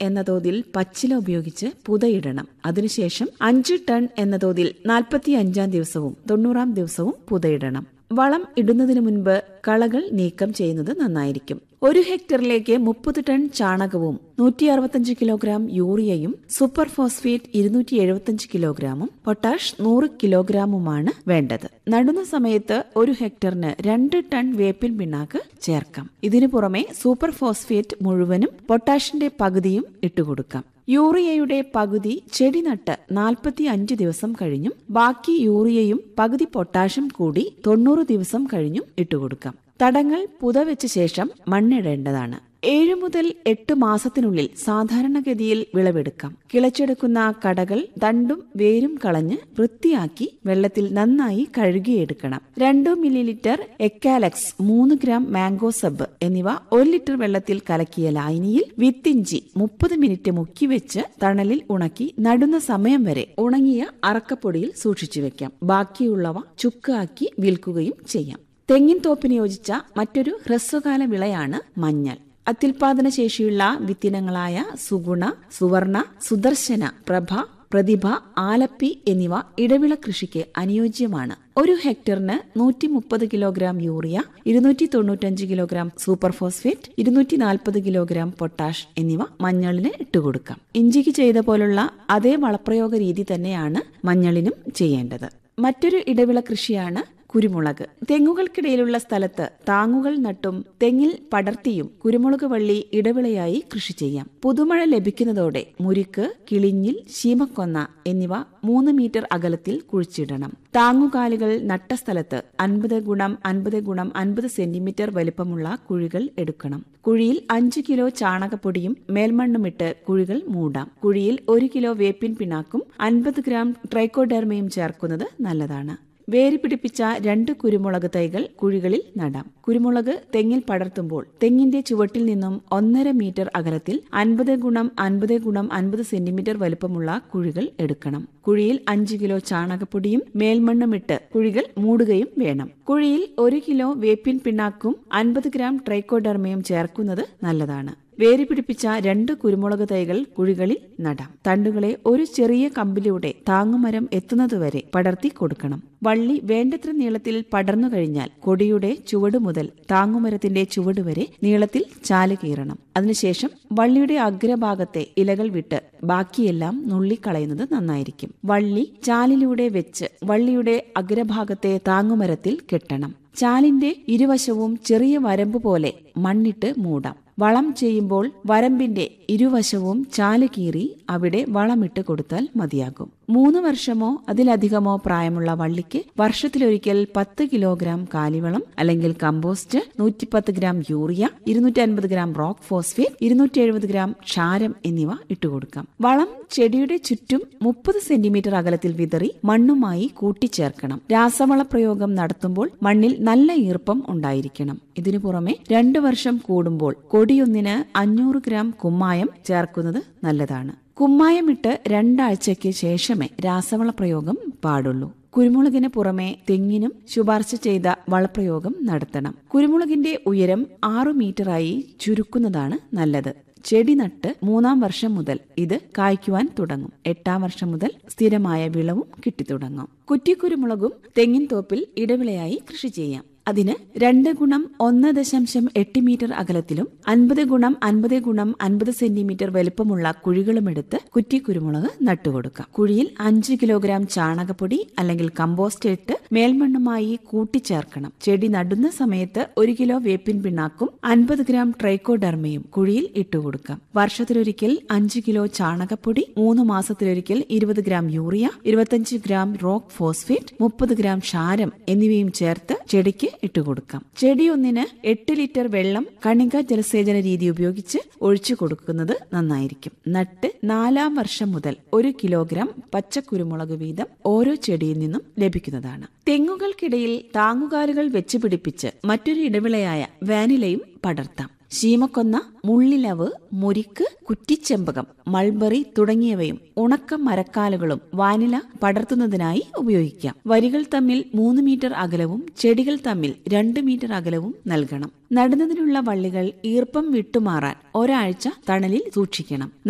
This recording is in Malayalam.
എന്ന തോതിൽ പച്ചില ഉപയോഗിച്ച് പുതയിടണം അതിനുശേഷം അഞ്ച് ടൺ എന്ന തോതിൽ നാൽപ്പത്തിയഞ്ചാം ദിവസവും തൊണ്ണൂറാം ദിവസവും പുതയിടണം വളം ഇടുന്നതിന് മുൻപ് കളകൾ നീക്കം ചെയ്യുന്നത് നന്നായിരിക്കും ഒരു ഹെക്ടറിലേക്ക് മുപ്പത് ടൺ ചാണകവും നൂറ്റി അറുപത്തഞ്ച് കിലോഗ്രാം യൂറിയയും സൂപ്പർ ഫോസ്ഫേറ്റ് ഇരുന്നൂറ്റി എഴുപത്തഞ്ച് കിലോഗ്രാമും പൊട്ടാഷ് നൂറ് കിലോഗ്രാമുമാണ് വേണ്ടത് നടുന്ന സമയത്ത് ഒരു ഹെക്ടറിന് രണ്ട് ടൺ വേപ്പിൻ പിണ്ണാക്ക് ചേർക്കാം ഇതിനു പുറമെ സൂപ്പർ ഫോസ്ഫേറ്റ് മുഴുവനും പൊട്ടാഷിന്റെ പകുതിയും ഇട്ടുകൊടുക്കാം യൂറിയയുടെ പകുതി ചെടി നട്ട് നാൽപ്പത്തി അഞ്ച് ദിവസം കഴിഞ്ഞും ബാക്കി യൂറിയയും പകുതി പൊട്ടാഷും കൂടി തൊണ്ണൂറ് ദിവസം കഴിഞ്ഞും ഇട്ടുകൊടുക്കാം തടങ്ങൾ പുതവെച്ച ശേഷം മണ്ണിടേണ്ടതാണ് ഏഴു മുതൽ എട്ട് മാസത്തിനുള്ളിൽ സാധാരണഗതിയിൽ വിളവെടുക്കാം കിളച്ചെടുക്കുന്ന കടകൾ തണ്ടും വേരും കളഞ്ഞ് വൃത്തിയാക്കി വെള്ളത്തിൽ നന്നായി കഴുകിയെടുക്കണം രണ്ടു മില്ലിലിറ്റർ എക്കാലക്സ് മൂന്ന് ഗ്രാം മാംഗോ സബ് എന്നിവ ഒരു ലിറ്റർ വെള്ളത്തിൽ കലക്കിയ ലായനിയിൽ വിത്തിഞ്ചി മുപ്പത് മിനിറ്റ് മുക്കിവെച്ച് തണലിൽ ഉണക്കി നടുന്ന സമയം വരെ ഉണങ്ങിയ അറക്കപ്പൊടിയിൽ സൂക്ഷിച്ചു വെക്കാം ബാക്കിയുള്ളവ ചുക്കാക്കി വിൽക്കുകയും ചെയ്യാം തെങ്ങിൻ തോപ്പിന് യോജിച്ച മറ്റൊരു ഹ്രസ്വകാല വിളയാണ് മഞ്ഞൾ അത്യുൽപാദന ശേഷിയുള്ള വിത്തിനങ്ങളായ സുഗുണ സുവർണ സുദർശന പ്രഭ പ്രതിഭ ആലപ്പി എന്നിവ ഇടവിള കൃഷിക്ക് അനുയോജ്യമാണ് ഒരു ഹെക്ടറിന് നൂറ്റി മുപ്പത് കിലോഗ്രാം യൂറിയ ഇരുന്നൂറ്റി തൊണ്ണൂറ്റഞ്ച് കിലോഗ്രാം സൂപ്പർ ഫോസ്ഫേറ്റ് ഇരുന്നൂറ്റി നാൽപ്പത് കിലോഗ്രാം പൊട്ടാഷ് എന്നിവ മഞ്ഞളിന് ഇട്ടുകൊടുക്കാം ഇഞ്ചിക്ക് ചെയ്ത പോലുള്ള അതേ വളപ്രയോഗ രീതി തന്നെയാണ് മഞ്ഞളിനും ചെയ്യേണ്ടത് മറ്റൊരു ഇടവിള കൃഷിയാണ് കുരുമുളക് തെങ്ങുകൾക്കിടയിലുള്ള സ്ഥലത്ത് താങ്ങുകൾ നട്ടും തെങ്ങിൽ പടർത്തിയും കുരുമുളക് വള്ളി ഇടവിളയായി കൃഷി ചെയ്യാം പുതുമഴ ലഭിക്കുന്നതോടെ മുരിക്ക് കിളിഞ്ഞിൽ ശീമക്കൊന്ന എന്നിവ മൂന്ന് മീറ്റർ അകലത്തിൽ കുഴിച്ചിടണം താങ്ങുകാലുകൾ നട്ട സ്ഥലത്ത് അൻപത് ഗുണം അൻപത് ഗുണം അൻപത് സെന്റിമീറ്റർ വലിപ്പമുള്ള കുഴികൾ എടുക്കണം കുഴിയിൽ അഞ്ചു കിലോ ചാണകപ്പൊടിയും മേൽമണ്ണുമിട്ട് കുഴികൾ മൂടാം കുഴിയിൽ ഒരു കിലോ വേപ്പിൻ പിണ്ണാക്കും അൻപത് ഗ്രാം ട്രൈക്കോഡെർമയും ചേർക്കുന്നത് നല്ലതാണ് വേര് പിടിപ്പിച്ച രണ്ട് കുരുമുളക് തൈകൾ കുഴികളിൽ നടാം കുരുമുളക് തെങ്ങിൽ പടർത്തുമ്പോൾ തെങ്ങിന്റെ ചുവട്ടിൽ നിന്നും ഒന്നര മീറ്റർ അകലത്തിൽ അൻപത് ഗുണം അൻപത് ഗുണം അൻപത് സെന്റിമീറ്റർ വലുപ്പമുള്ള കുഴികൾ എടുക്കണം കുഴിയിൽ അഞ്ച് കിലോ ചാണകപ്പൊടിയും മേൽമണ്ണുമിട്ട് കുഴികൾ മൂടുകയും വേണം കുഴിയിൽ ഒരു കിലോ വേപ്പിൻ പിണ്ണാക്കും അൻപത് ഗ്രാം ട്രൈക്കോഡെർമയും ചേർക്കുന്നത് നല്ലതാണ് വേര് പിടിപ്പിച്ച രണ്ട് കുരുമുളക് തൈകൾ കുഴികളിൽ നടാം തണ്ടുകളെ ഒരു ചെറിയ കമ്പിലൂടെ താങ്ങുമരം എത്തുന്നതുവരെ പടർത്തി കൊടുക്കണം വള്ളി വേണ്ടത്ര നീളത്തിൽ പടർന്നു കഴിഞ്ഞാൽ കൊടിയുടെ ചുവട് മുതൽ താങ്ങുമരത്തിന്റെ ചുവട് വരെ നീളത്തിൽ ചാല് കീറണം അതിനുശേഷം വള്ളിയുടെ അഗ്രഭാഗത്തെ ഇലകൾ വിട്ട് ബാക്കിയെല്ലാം നുള്ളിക്കളയുന്നത് നന്നായിരിക്കും വള്ളി ചാലിലൂടെ വെച്ച് വള്ളിയുടെ അഗ്രഭാഗത്തെ താങ്ങുമരത്തിൽ കെട്ടണം ചാലിന്റെ ഇരുവശവും ചെറിയ വരമ്പ് പോലെ മണ്ണിട്ട് മൂടാം വളം ചെയ്യുമ്പോൾ വരമ്പിന്റെ ഇരുവശവും ചാല് കീറി അവിടെ വളമിട്ട് കൊടുത്താൽ മതിയാകും മൂന്ന് വർഷമോ അതിലധികമോ പ്രായമുള്ള വള്ളിക്ക് വർഷത്തിലൊരിക്കൽ പത്ത് കിലോഗ്രാം കാലിവളം അല്ലെങ്കിൽ കമ്പോസ്റ്റ് നൂറ്റിപ്പത്ത് ഗ്രാം യൂറിയ ഇരുന്നൂറ്റി അൻപത് ഗ്രാം റോക്ക് ഫോസ്ഫേറ്റ് ഇരുന്നൂറ്റി എഴുപത് ഗ്രാം ക്ഷാരം എന്നിവ ഇട്ടുകൊടുക്കാം വളം ചെടിയുടെ ചുറ്റും മുപ്പത് സെന്റിമീറ്റർ അകലത്തിൽ വിതറി മണ്ണുമായി കൂട്ടിച്ചേർക്കണം രാസവള പ്രയോഗം നടത്തുമ്പോൾ മണ്ണിൽ നല്ല ഈർപ്പം ഉണ്ടായിരിക്കണം ഇതിനു പുറമെ രണ്ടു വർഷം കൂടുമ്പോൾ കൊടിയൊന്നിന് അഞ്ഞൂറ് ഗ്രാം കുമ്മായം ചേർക്കുന്നത് നല്ലതാണ് കുമ്മായമിട്ട് രണ്ടാഴ്ചയ്ക്ക് ശേഷമേ രാസവള പ്രയോഗം പാടുള്ളൂ കുരുമുളകിന് പുറമെ തെങ്ങിനും ശുപാർശ ചെയ്ത വളപ്രയോഗം നടത്തണം കുരുമുളകിന്റെ ഉയരം ആറു മീറ്ററായി ചുരുക്കുന്നതാണ് നല്ലത് ചെടി നട്ട് മൂന്നാം വർഷം മുതൽ ഇത് കായ്ക്കുവാൻ തുടങ്ങും എട്ടാം വർഷം മുതൽ സ്ഥിരമായ വിളവും കിട്ടിത്തുടങ്ങും കുറ്റിക്കുരുമുളകും തെങ്ങിൻ തോപ്പിൽ ഇടവിളയായി കൃഷി ചെയ്യാം അതിന് രണ്ട് ഗുണം ഒന്ന് ദശാംശം എട്ട് മീറ്റർ അകലത്തിലും അൻപത് ഗുണം അൻപത് ഗുണം അൻപത് സെന്റിമീറ്റർ വലുപ്പമുള്ള കുഴികളുമെടുത്ത് കുറ്റി കുരുമുളക് നട്ടുകൊടുക്കാം കുഴിയിൽ അഞ്ച് കിലോഗ്രാം ചാണകപ്പൊടി അല്ലെങ്കിൽ കമ്പോസ്റ്റ് ഇട്ട് മേൽമണ്ണുമായി കൂട്ടിച്ചേർക്കണം ചെടി നടുന്ന സമയത്ത് ഒരു കിലോ വേപ്പിൻ പിണ്ണാക്കും അൻപത് ഗ്രാം ട്രൈക്കോഡർമയും കുഴിയിൽ ഇട്ടുകൊടുക്കാം വർഷത്തിലൊരിക്കൽ അഞ്ച് കിലോ ചാണകപ്പൊടി മൂന്ന് മാസത്തിലൊരിക്കൽ ഇരുപത് ഗ്രാം യൂറിയ ഇരുപത്തഞ്ച് ഗ്രാം റോക്ക് ഫോസ്ഫേറ്റ് മുപ്പത് ഗ്രാം ക്ഷാരം എന്നിവയും ചേർത്ത് ചെടിക്ക് ഇട്ടുകൊടുക്കാം ചെടി ഒന്നിന് എട്ട് ലിറ്റർ വെള്ളം കണിക ജലസേചന രീതി ഉപയോഗിച്ച് ഒഴിച്ചു കൊടുക്കുന്നത് നന്നായിരിക്കും നട്ട് നാലാം വർഷം മുതൽ ഒരു കിലോഗ്രാം പച്ചക്കുരുമുളക് വീതം ഓരോ ചെടിയിൽ നിന്നും ലഭിക്കുന്നതാണ് തെങ്ങുകൾക്കിടയിൽ താങ്ങുകാലുകൾ വെച്ച് പിടിപ്പിച്ച് മറ്റൊരു ഇടവിളയായ വാനിലയും പടർത്താം ശീമക്കൊന്ന മുള്ളിലവ് മുരിക്ക് കുറ്റിച്ചെമ്പകം മൾബറി തുടങ്ങിയവയും ഉണക്ക മരക്കാലുകളും വാനില പടർത്തുന്നതിനായി ഉപയോഗിക്കാം വരികൾ തമ്മിൽ മൂന്ന് മീറ്റർ അകലവും ചെടികൾ തമ്മിൽ രണ്ട് മീറ്റർ അകലവും നൽകണം നടുന്നതിനുള്ള വള്ളികൾ ഈർപ്പം വിട്ടുമാറാൻ ഒരാഴ്ച തണലിൽ സൂക്ഷിക്കണം